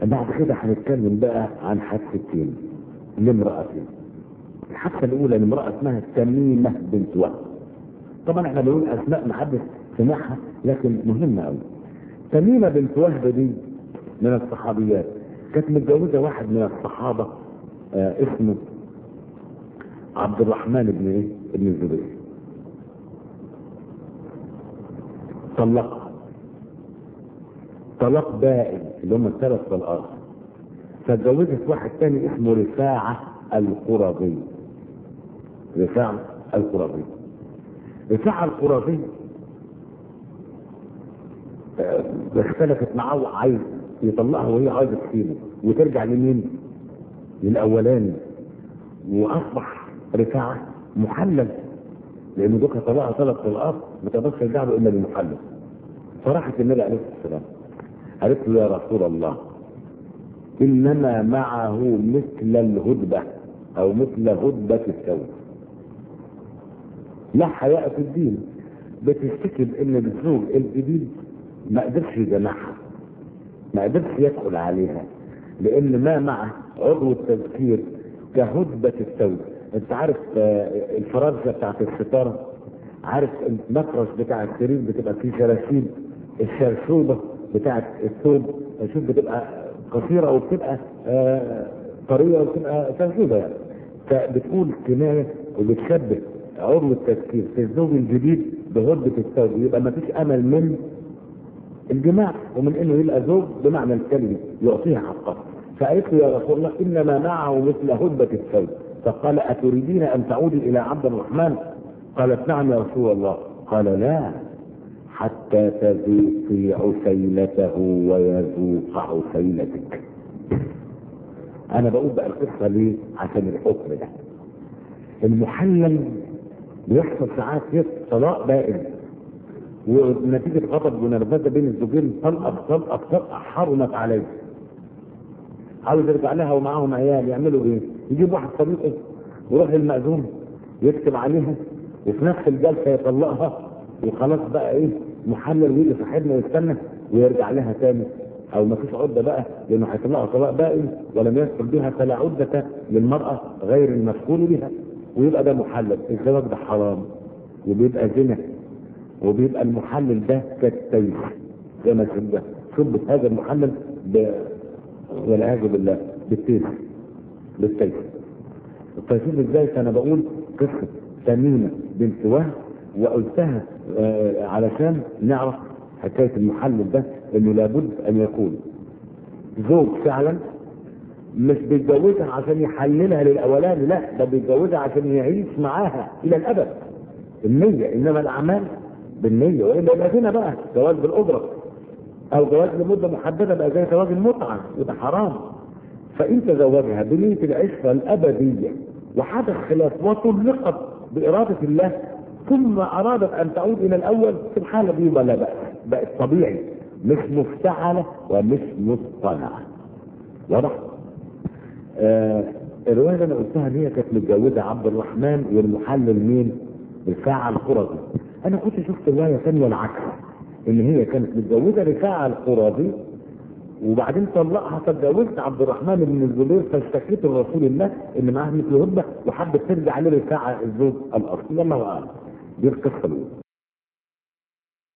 بعد كده هنتكلم بقى عن حادثتين لامرأتين الحادثة الأولى لامرأة اسمها تميمة بنت وهب طبعا احنا بنقول أسماء محدث سمعها لكن مهمة أوي تميمة بنت وهب دي من الصحابيات كانت متجوزة واحد من الصحابة آه اسمه عبد الرحمن بن ايه؟ بن الزبير طلقها طلاق بائن اللي هم الثلاث طلقات فاتجوزت واحد تاني اسمه رفاعة القرظي رفاعة القرظي رفاعة القرظي آه، اختلفت معاه وعايز يطلقها وهي عايزه تسيبه وترجع لمين؟ للاولاني واصبح رفاعة محلل لان دوكا طلقها ثلاث طلقات ما تقدرش ترجع له الا للمحلل فراحت النبي عليه الصلاه والسلام قالت له يا رسول الله انما معه مثل الهدبه او مثل هدبه الثوب لا حياء في الدين بتشتكي بان الزوج الجديد ما قدرش يجمعها ما قدرش يدخل عليها لان ما معه عضو التذكير كهدبة الثوب انت عارف آه، الفرازة بتاعت الستارة عارف المفرش بتاع السرير بتبقى فيه شراشيب الشرشوبة بتاعت الثوب شوف بتبقى قصيرة وبتبقى آه، طرية وبتبقى شرشوبة يعني فبتقول كناية وبتشبه عضو التذكير في الزوج الجديد بهدبة الثوب يبقى ما فيش امل من الجماع ومن انه يبقى زوج بمعنى الكلمه يعطيها حقها فقالت له يا رسول الله انما معه مثل هدبه الثوب فقال اتريدين ان تعودي الى عبد الرحمن قالت نعم يا رسول الله قال لا حتى تذوقي عسيلته ويذوق عسيلتك انا بقول بقى القصه ليه عشان الحكم ده المحلل بيحصل ساعات فيه طلاق بائن ونتيجة غضب ونرفزة بين الزوجين طلقة طلقة طلقة حرمت عليه عاوز يرجع لها ومعاهم عيال يعملوا ايه؟ يجيب واحد صديقه ويروح للمأذون يكتب عليها وفي نفس الجلسة يطلقها وخلاص بقى ايه محلل ويجي صاحبنا ويستنى ويرجع لها تاني او ما فيش عدة بقى لانه هيطلقها طلاق بائن ولم يدخل بها فلا عدة للمرأة غير المسكون بها ويبقى ده محلل الزواج ده حرام وبيبقى زنا وبيبقى المحلل ده كالتيس زي ما شبه شبه هذا المحلل ب... والعياذ بالله بالتيس بالتيس التيسير ازاي فانا بقول قصه تميمه بنت وهب وقلتها آه علشان نعرف حكايه المحلل ده انه لابد ان يكون زوج فعلا مش بيتجوزها عشان يحللها للاولاني لا ده بيتجوزها عشان يعيش معاها الى الابد النيه انما الاعمال بالنية وإلا يبقى هنا بقى جواز بالأجرة أو جواز لمدة محددة بقى زي جواز المتعة وده حرام فإن تزوجها بنية العشرة الأبدية وحدث خلاف وطلقت بإرادة الله ثم أرادت أن تعود إلى الأول في الحالة دي ولا بقى بقت طبيعي مش مفتعلة ومش مصطنعة واضح؟ آه الرواية اللي أنا قلتها دي كانت متجوزة عبد الرحمن والمحلل مين؟ رفاعة القرظي انا كنت شفت روايه ثانيه العكس ان هي كانت متجوزه رفاعة القرظي وبعدين طلقها فاتجوزت عبد الرحمن بن الزبير فاشتكيت لرسول الله ان معاها مثل هدبه وحبت ترجع لرفاعة الزوج الاصلي والله اعلم دي القصه الاولى